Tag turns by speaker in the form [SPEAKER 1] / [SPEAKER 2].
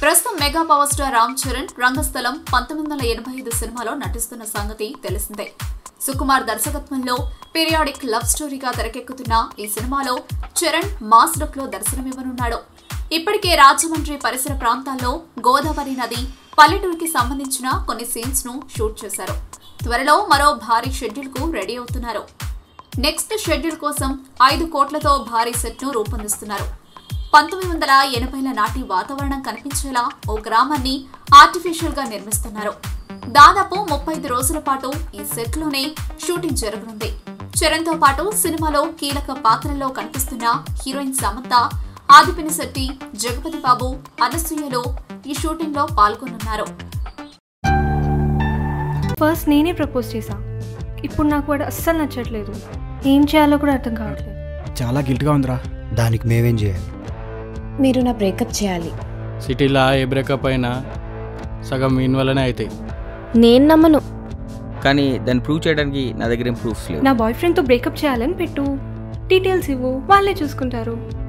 [SPEAKER 1] ప్రస్తుతం mega power star Ram Charan Rangasthalam పంతొమ్మిది వందల ఎనభై ఐదు సినిమాలో నటిస్తున్న సంగతి తెలిసిందే సుకుమార్ దర్శకత్వంలో పీరియాడిక్ లవ్ స్టోరీగా తెరకెక్కుతున్న ఈ సినిమాలో చరణ్ మాస్ లుక్ లో దర్శనమివ్వనున్నాడు ఇప్పటికే రాజమండ్రి పరిసర ప్రాంతాల్లో గోదావరి నది పల్లెటూరికి సంబంధించిన కొన్ని సీన్స్ ను షూట్ చేశారు త్వరలో మరో భారీ షెడ్యూల్ కు రెడీ అవుతున్నారు నెక్స్ట్ షెడ్యూల్ కోసం ఐదు కోట్లతో భారీ సెట్ ను రూపొందిస్తున్నారు పంతొమ్మిది వందల ఎనభైల నాటి వాతావరణం కనిపించేలా ఓ గ్రామాన్ని ఆర్టిఫిషియల్ గా నిర్మిస్తున్నారు దాదాపు ముప్పై ఐదు రోజుల పాటు ఈ సెట్ లోనే షూటింగ్ జరగనుంది చరణ్ తో పాటు సినిమాలో కీలక పాత్రల్లో కనిపిస్తున్న హీరోయిన్ సమంత ఆదిపిని శెట్టి జగపతి బాబు అనసూయలో ఈ షూటింగ్ లో పాల్గొనున్నారు
[SPEAKER 2] ఫస్ట్ నేనే ప్రపోజ్ చేశా ఇప్పుడు నాకు వాడు అస్సలు నచ్చట్లేదు ఏం చేయాలో కూడా అర్థం కావట్లేదు
[SPEAKER 3] చాలా గిల్ట్గా ఉందిరా
[SPEAKER 4] దానికి మేమేం చేయాలి
[SPEAKER 5] మీరు నా బ్రేకప్ చేయాలి
[SPEAKER 6] సిటీలో ఏ బ్రేకప్ అయినా సగం మీన్ వల్లనే అవుతాయి
[SPEAKER 5] నేను నమ్మను
[SPEAKER 7] కానీ దాన్ని ప్రూవ్ చేయడానికి నా దగ్గర ఏం ప్రూఫ్స్ లేవు
[SPEAKER 2] నా బాయ్ ఫ్రెండ్తో బ్రేకప్ చేయాలని పెట్టు డీటెయిల్స్ ఇవ్వు వాళ్ళే చూసుకుంటారు